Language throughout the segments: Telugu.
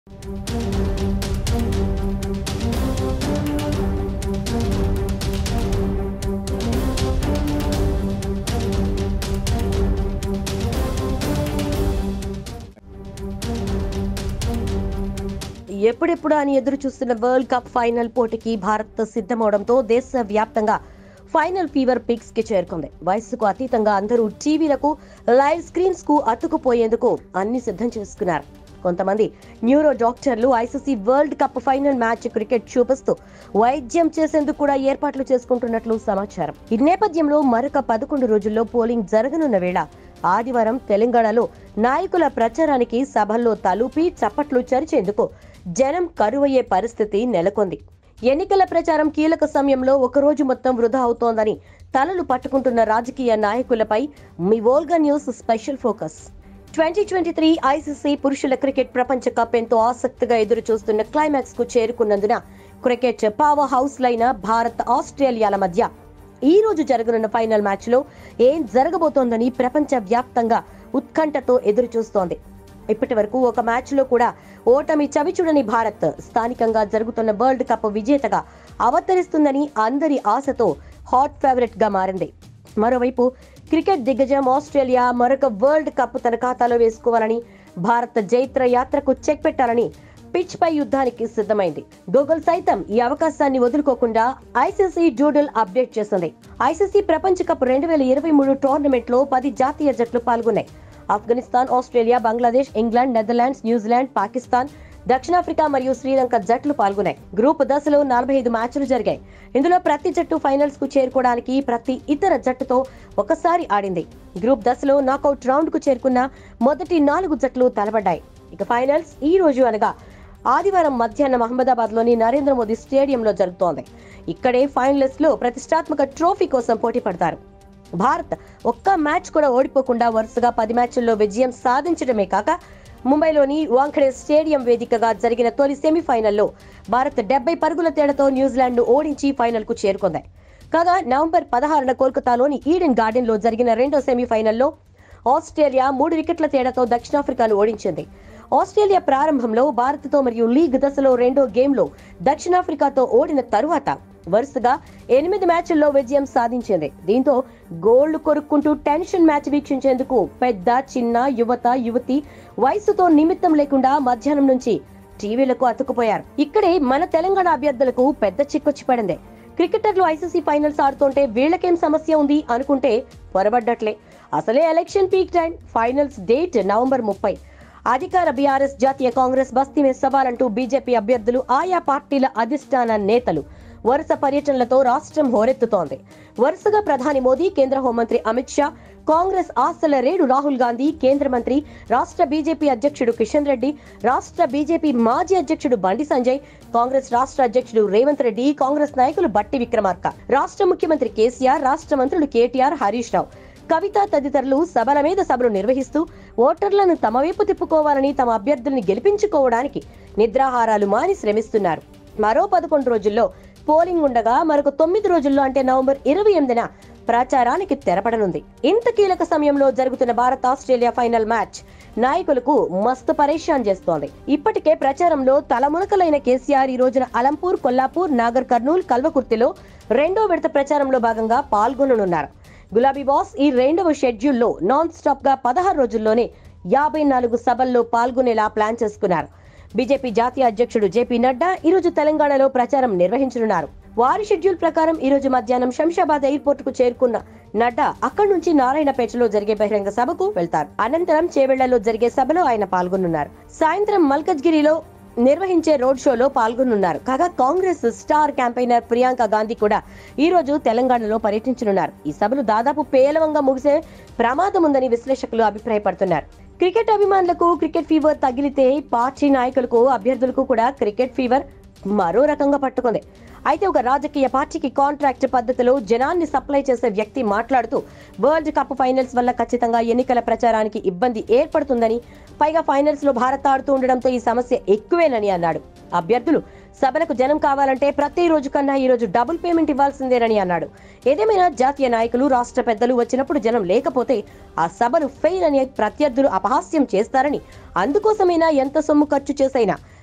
ఎప్పుడెప్పుడు అని ఎదురు చూస్తున్న వరల్డ్ కప్ ఫైనల్ పోటీకి భారత్ సిద్ధమవడంతో దేశవ్యాప్తంగా ఫైనల్ ఫీవర్ పిక్స్ కి చేరుకుంది వయస్సుకు అతీతంగా అందరూ టీవీలకు లైవ్ స్క్రీన్స్ కు అతుకుపోయేందుకు అన్ని సిద్ధం చేసుకున్నారు కొంతమంది న్యూరో డాక్టర్లు ICC world cup final match cricket చూపిస్తూ వైద్యం చేసేందుకు కూడా ఏర్పాట్లు చేసుకుంటున్నట్లు సమాచారం ఈ నేపథ్యంలో మరొక పదకొండు రోజుల్లో పోలింగ్ జరగనున్న వేళ ఆదివారం తెలంగాణలో నాయకుల ప్రచారానికి సభల్లో తలూపి చప్పట్లు చరిచేందుకు జనం కరువయ్యే పరిస్థితి నెలకొంది ఎన్నికల ప్రచారం కీలక సమయంలో ఒక రోజు మొత్తం వృధా అవుతోందని తలలు పట్టుకుంటున్న రాజకీయ నాయకులపై మీ Volga news special focus twenty twenty three ICC పురుషుల క్రికెట్ ప్రపంచ కప్ ఎంతో ఆసక్తిగా ఎదురు చూస్తున్న క్లైమాక్స్ కు చేరుకున్నందున క్రికెట్ పవర్ హౌస్ లైన భారత్ ఆస్ట్రేలియాల మధ్య ఈ రోజు జరగనున్న ఫైనల్ మ్యాచ్ లో ఏం జరగబోతోందని ప్రపంచ వ్యాప్తంగా ఉత్కంఠతో ఎదురు చూస్తోంది ఇప్పటి వరకు ఒక మ్యాచ్ లో కూడా ఓటమి చవిచూడని భారత్ స్థానికంగా జరుగుతున్న వరల్డ్ కప్ విజేతగా అవతరిస్తుందని అందరి ఆశతో హాట్ ఫేవరెట్ గా మారింది మరోవైపు క్రికెట్ దిగ్గజం ఆస్ట్రేలియా మరొక వరల్డ్ కప్ తన ఖాతాలో వేసుకోవాలని భారత్ జైత్ర యాత్రకు చెక్ పెట్టాలని పిచ్ పై యుద్ధానికి సిద్ధమైంది గూగుల్ సైతం ఈ అవకాశాన్ని వదులుకోకుండా ఐసీసీ డూడల్ అప్డేట్ చేసింది ఐసీసీ ప్రపంచ కప్ రెండు వేల ఇరవై మూడు టోర్నమెంట్ లో పది జాతీయ జట్లు పాల్గొన్నాయి Afghanistan Australia Bangladesh England Netherlands New Zealand Pakistan దక్షిణాఫ్రికా మరియు శ్రీలంక జట్లు పాల్గొన్నాయి గ్రూప్ దశలో నలభై ఐదు మ్యాచ్లు జరిగాయి ఇందులో ప్రతి జట్టు ఫైనల్స్ కు చేరుకోవడానికి ప్రతి ఇతర జట్టుతో ఒకసారి ఆడింది గ్రూప్ దశలో నాకౌట్ రౌండ్ కు చేరుకున్న మొదటి నాలుగు జట్లు తలపడ్డాయి ఇక ఫైనల్స్ ఈ రోజు అనగా ఆదివారం మధ్యాహ్నం అహ్మదాబాద్ లోని నరేంద్ర మోదీ స్టేడియంలో జరుగుతోంది ఇక్కడే ఫైనలిస్ట్ లో ప్రతిష్టాత్మక ట్రోఫీ కోసం పోటీ పడతారు భారత్ ఒక్క మ్యాచ్ కూడా ఓడిపోకుండా వరుసగా పది మ్యాచ్ల్లో విజయం సాధించడమే కాక ముంబైలోని వాంఖడే స్టేడియం వేదికగా జరిగిన తొలి సెమీఫైనల్లో భారత్ డెబ్బై పరుగుల తేడాతో న్యూజిలాండ్ ను ఓడించి ఫైనల్ కు చేరుకుంది కాగా నవంబర్ పదహారున కోల్కతాలోని ఈడెన్ గార్డెన్ లో జరిగిన రెండో సెమీఫైనల్లో ఆస్ట్రేలియా మూడు వికెట్ల తేడాతో దక్షిణాఫ్రికాను ఓడించింది ఆస్ట్రేలియా ప్రారంభంలో భారత్తో మరియు లీగ్ దశలో రెండో గేమ్లో దక్షిణాఫ్రికాతో ఓడిన తరువాత వరుసగా ఎనిమిది మ్యాచ్ల్లో విజయం సాధించింది దీంతో గోల్డ్ కొరుక్కుంటూ టెన్షన్ మ్యాచ్ వీక్షించేందుకు పెద్ద చిన్న యువత యువతి వయసుతో నిమిత్తం లేకుండా మధ్యాహ్నం నుంచి టీవీలకు అతుక్కుపోయారు ఇక్కడే మన తెలంగాణ అభ్యర్థులకు పెద్ద చిక్కొచ్చి పడింది క్రికెటర్లు ఐసీసీ ఫైనల్స్ ఆడుతుంటే వీళ్ళకేం సమస్య ఉంది అనుకుంటే పొరబడ్డట్లే అసలే election peak time finals date November ముప్పై అధికార బీఆర్ఎస్ జాతీయ కాంగ్రెస్ బస్తీ మీద సవాలంటూ బీజేపీ అభ్యర్థులు ఆయా పార్టీల అధిష్టాన నేతలు వరుస పర్యటనలతో రాష్ట్రం హోరెత్తుతోంది వరుసగా ప్రధాని మోదీ కేంద్ర హోంమంత్రి అమిత్ షా కాంగ్రెస్ ఆస్తుల రేడు రాహుల్ గాంధీ కేంద్ర మంత్రి రాష్ట్ర బీజేపీ అధ్యక్షుడు కిషన్ రెడ్డి రాష్ట్ర బీజేపీ మాజీ అధ్యక్షుడు బండి సంజయ్ కాంగ్రెస్ రాష్ట్ర అధ్యక్షుడు రేవంత్ రెడ్డి కాంగ్రెస్ నాయకులు బట్టి విక్రమార్క రాష్ట్ర ముఖ్యమంత్రి కేసీఆర్ రాష్ట్ర మంత్రులు కేటీఆర్ హరీష్ రావు కవిత తదితరులు సభల మీద సభలు నిర్వహిస్తూ ఓటర్లను తమ వైపు తిప్పుకోవాలని తమ అభ్యర్థుల్ని గెలిపించుకోవడానికి నిద్రాహారాలు మాని శ్రమిస్తున్నారు మరో పదకొండు రోజుల్లో పోలింగ్ ఉండగా మరొక తొమ్మిది రోజుల్లో అంటే నవంబర్ ఇరవై ఎనిమిదిన ప్రచారానికి తెరపడనుంది ఇంత కీలక సమయంలో జరుగుతున్న భారత్ ఆస్ట్రేలియా ఫైనల్ మ్యాచ్ నాయకులకు మస్తు పరేషాన్ చేస్తోంది ఇప్పటికే ప్రచారంలో తలమునకలైన కేసీఆర్ ఈ రోజున అలంపూర్ కొల్లాపూర్ నాగర్ కర్నూల్ కల్వకుర్తిలో రెండో విడత ప్రచారంలో భాగంగా పాల్గొననున్నారు గులాబీ బాస్ ఈ రెండవ షెడ్యూల్లో నాన్ స్టాప్ గా పదహారు రోజుల్లోనే యాభై నాలుగు సభల్లో పాల్గొనేలా ప్లాన్ చేసుకున్నారు బీజేపీ జాతీయ అధ్యక్షుడు జేపీ నడ్డా ఈ రోజు తెలంగాణలో ప్రచారం నిర్వహించనున్నారు వారి షెడ్యూల్ ప్రకారం ఈ రోజు మధ్యాహ్నం శంషాబాద్ ఎయిర్పోర్ట్ కు చేరుకున్న నడ్డా అక్కడి నుంచి నారాయణపేటలో జరిగే బహిరంగ సభకు వెళ్తారు అనంతరం చేవెళ్లలో జరిగే సభలో ఆయన పాల్గొనున్నారు సాయంత్రం మల్కజ్గిరిలో నిర్వహించే రోడ్ షోలో పాల్గొనున్నారు కాగా కాంగ్రెస్ స్టార్ క్యాంపెయినర్ ప్రియాంక గాంధీ కూడా ఈ రోజు తెలంగాణలో పర్యటించనున్నారు ఈ సభలు దాదాపు పేలవంగా ముగిసే ప్రమాదం ఉందని విశ్లేషకులు అభిప్రాయపడుతున్నారు క్రికెట్ అభిమానులకు క్రికెట్ ఫీవర్ తగిలితే పార్టీ నాయకులకు అభ్యర్థులకు కూడా క్రికెట్ ఫీవర్ మరో రకంగా పట్టుకుంది అయితే ఒక రాజకీయ పార్టీకి కాంట్రాక్ట్ పద్ధతిలో జనాన్ని సప్లై చేసే వ్యక్తి మాట్లాడుతూ వరల్డ్ కప్ ఫైనల్స్ వల్ల ఖచ్చితంగా ఎన్నికల ప్రచారానికి ఇబ్బంది ఏర్పడుతుందని పైగా ఫైనల్స్ లో భారత్ ఆడుతూ ఉండడంతో ఈ సమస్య ఎక్కువేనని అన్నాడు అభ్యర్థులు సభలకు జనం కావాలంటే ప్రతి రోజు కన్నా ఈ రోజు డబుల్ పేమెంట్ ఇవ్వాల్సిందేనని అన్నాడు ఏదేమైనా జాతీయ నాయకులు రాష్ట్ర పెద్దలు వచ్చినప్పుడు జనం లేకపోతే ఆ సభలు ఫెయిల్ అని ప్రత్యర్థులు అపహాస్యం చేస్తారని అందుకోసమైనా ఎంత సొమ్ము ఖర్చు చేసైనా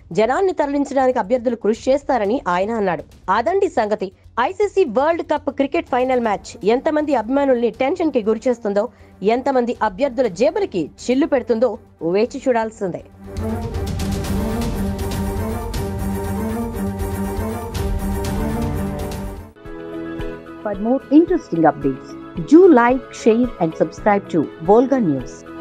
జనాన్ని తరలించడానికి అభ్యర్థులు కృషి చేస్తారని ఆయన అన్నాడు అదండి సంగతి ICC world cup cricket final match ఎంతమంది అభిమానుల్ని టెన్షన్ కి గురి చేస్తుందో ఎంతమంది అభ్యర్థుల జేబులకి చిల్లు పెడుతుందో వేచి చూడాల్సిందే For more interesting updates, do like, share, and subscribe to Volga News.